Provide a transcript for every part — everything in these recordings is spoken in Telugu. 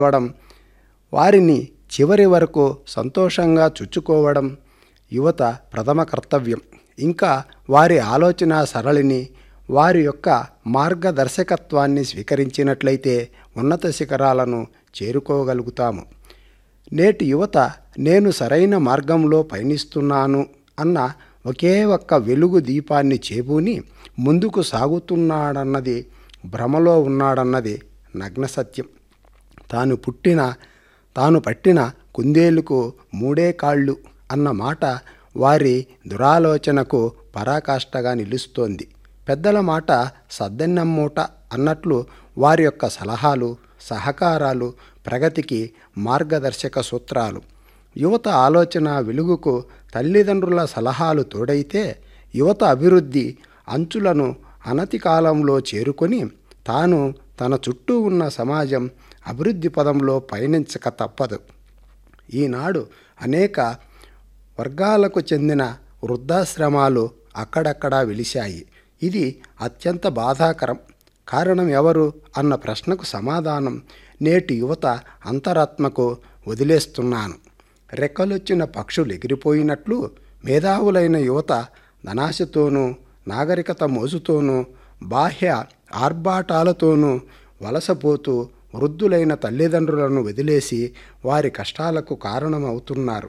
ఇవ్వడం వారిని చివరి వరకు సంతోషంగా చుచ్చుకోవడం యువత ప్రథమ కర్తవ్యం ఇంకా వారి ఆలోచన సరళిని వారి యొక్క మార్గదర్శకత్వాన్ని స్వీకరించినట్లయితే ఉన్నత శిఖరాలను చేరుకోగలుగుతాము నేటి యువత నేను సరైన మార్గంలో పయనిస్తున్నాను అన్న ఒకే ఒక్క వెలుగు దీపాన్ని చేబూని ముందుకు సాగుతున్నాడన్నది భ్రమలో ఉన్నాడన్నది నగ్న సత్యం తాను పుట్టిన తాను పట్టిన కుందేలుకు మూడే కాళ్ళు అన్న మాట వారి దురాలోచనకు పరాకాష్ఠగా నిలుస్తోంది పెద్దల మాట సద్దెన్నం మూట అన్నట్లు వారి యొక్క సలహాలు సహకారాలు ప్రగతికి మార్గదర్శక సూత్రాలు యువత ఆలోచన వెలుగుకు తల్లిదండ్రుల సలహాలు తోడైతే యువత అభివృద్ధి అంచులను అనతి కాలంలో చేరుకొని తాను తన చుట్టూ ఉన్న సమాజం అభివృద్ధి పదంలో పయనించక తప్పదు ఈనాడు అనేక వర్గాలకు చెందిన వృద్ధాశ్రమాలు అక్కడక్కడా వెలిశాయి ఇది అత్యంత బాధాకరం కారణం ఎవరు అన్న ప్రశ్నకు సమాధానం నేటి యువత అంతరాత్మకు వదిలేస్తున్నాను రెక్కలొచ్చిన పక్షులు ఎగిరిపోయినట్లు మేధావులైన యువత ధనాశతోనూ నాగరికత మోజుతోనూ బాహ్య ఆర్భాటాలతోనూ వలసపోతూ వృద్ధులైన తల్లిదండ్రులను వదిలేసి వారి కష్టాలకు కారణమవుతున్నారు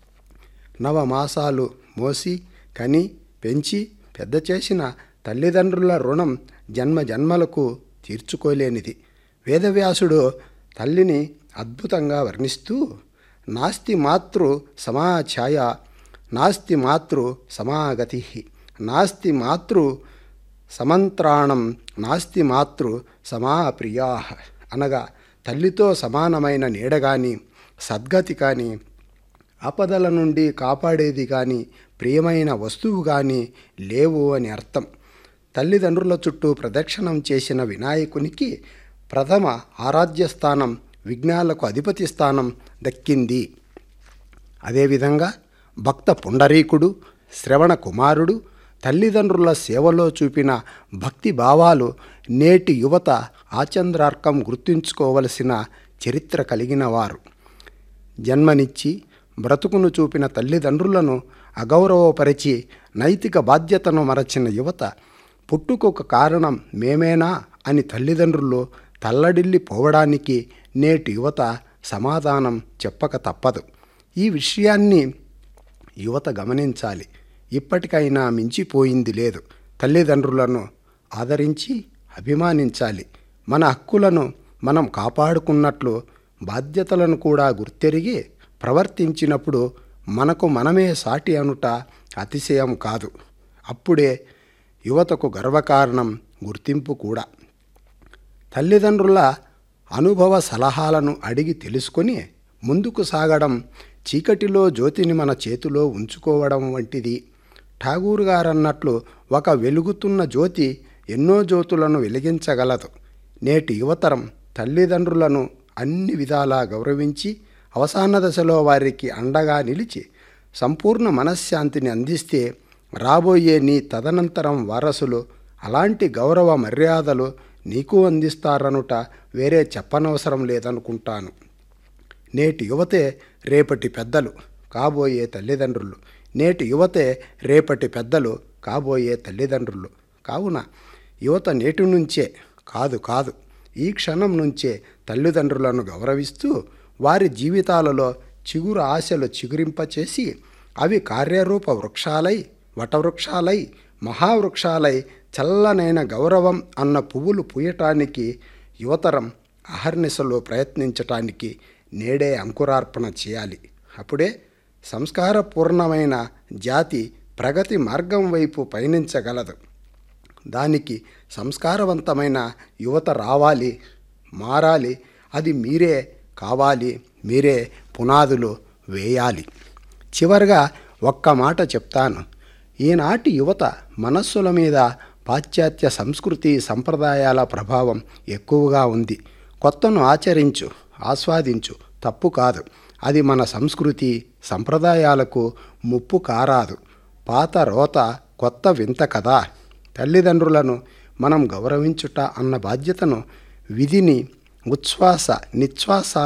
నవమాసాలు మోసి కని పెంచి పెద్ద చేసిన తల్లిదండ్రుల రుణం జన్మ జన్మలకు తీర్చుకోలేనిది వేదవ్యాసుడు తల్లిని అద్భుతంగా వర్ణిస్తూ నాస్తి మాతృ సమాఛాయ నాస్తి మాతృ సమాగతి నాస్తి మాతృ సమంత్రాణం నాస్తి మాతృ సమాప్రియా అనగా తల్లితో సమానమైన నీడ కానీ సద్గతి కానీ ఆపదల నుండి కాపాడేది కానీ ప్రియమైన వస్తువు కానీ లేవు అని అర్థం తల్లిదండ్రుల చుట్టూ ప్రదక్షిణం చేసిన వినాయకునికి ప్రథమ ఆరాధ్య స్థానం విఘ్నాలకు అధిపతి స్థానం దక్కింది అదేవిధంగా భక్త పుండరీకుడు శ్రవణ కుమారుడు తల్లిదండ్రుల సేవలో చూపిన భక్తి భావాలు నేటి యువత ఆచంద్రార్కం గుర్తుంచుకోవలసిన చరిత్ర కలిగిన వారు జన్మనిచ్చి బ్రతుకును చూపిన తల్లిదండ్రులను అగౌరవపరిచి నైతిక బాధ్యతను మరచిన యువత పుట్టుకొక కారణం మేమేనా అని తల్లిదండ్రులు తల్లడిల్లి పోవడానికి నేటి యువత సమాధానం చెప్పక తప్పదు ఈ విషయాన్ని యువత గమనించాలి ఇప్పటికైనా మించిపోయింది లేదు తల్లిదండ్రులను ఆదరించి అభిమానించాలి మన హక్కులను మనం కాపాడుకున్నట్లు బాధ్యతలను కూడా గుర్తెరిగి ప్రవర్తించినప్పుడు మనకు మనమే సాటి అనుట అతిశయం కాదు అప్పుడే యువతకు గర్వకారణం గుర్తింపు కూడా తల్లిదండ్రుల అనుభవ సలహాలను అడిగి తెలుసుకొని ముందుకు సాగడం చీకటిలో జ్యోతిని మన చేతిలో ఉంచుకోవడం వంటిది ఠాగూర్ గారన్నట్లు ఒక వెలుగుతున్న జ్యోతి ఎన్నో జ్యోతులను వెలిగించగలదు నేటి యువతరం తల్లిదండ్రులను అన్ని విధాలా గౌరవించి అవసాన దశలో వారికి అండగా నిలిచి సంపూర్ణ మనశ్శాంతిని అందిస్తే రాబోయే నీ తదనంతరం వారసులు అలాంటి గౌరవ మర్యాదలు నీకు అందిస్తారనుట వేరే చెప్పనవసరం లేదనుకుంటాను నేటి యువతే రేపటి పెద్దలు కాబోయే తల్లిదండ్రులు నేటి యువతే రేపటి పెద్దలు కాబోయే తల్లిదండ్రులు కావున యువత నేటి నుంచే కాదు కాదు ఈ క్షణం నుంచే తల్లిదండ్రులను గౌరవిస్తూ వారి జీవితాలలో చిగురు ఆశలు చిగురింపచేసి అవి కార్యరూప వృక్షాలై వటవృక్షాలై మహావృక్షాలై చల్లనైన గౌరవం అన్న పువ్వులు పూయటానికి యువతరం అహర్నిశలో ప్రయత్నించటానికి నేడే అంకురార్పణ చేయాలి అప్పుడే సంస్కారపూర్ణమైన జాతి ప్రగతి మార్గం వైపు పయనించగలదు దానికి సంస్కారవంతమైన యువత రావాలి మారాలి అది మీరే కావాలి మీరే పునాదులు వేయాలి చివరిగా ఒక్క మాట చెప్తాను ఈనాటి యువత మనస్సుల మీద పాశ్చాత్య సంస్కృతి సంప్రదాయాల ప్రభావం ఎక్కువగా ఉంది కొత్తను ఆచరించు ఆస్వాదించు తప్పు కాదు అది మన సంస్కృతి సంప్రదాయాలకు ముప్పు కారాదు పాత రోత కొత్త వింత కదా తల్లిదండ్రులను మనం గౌరవించుట అన్న బాధ్యతను విధిని ఉచ్ఛ్వాస నిశ్వాస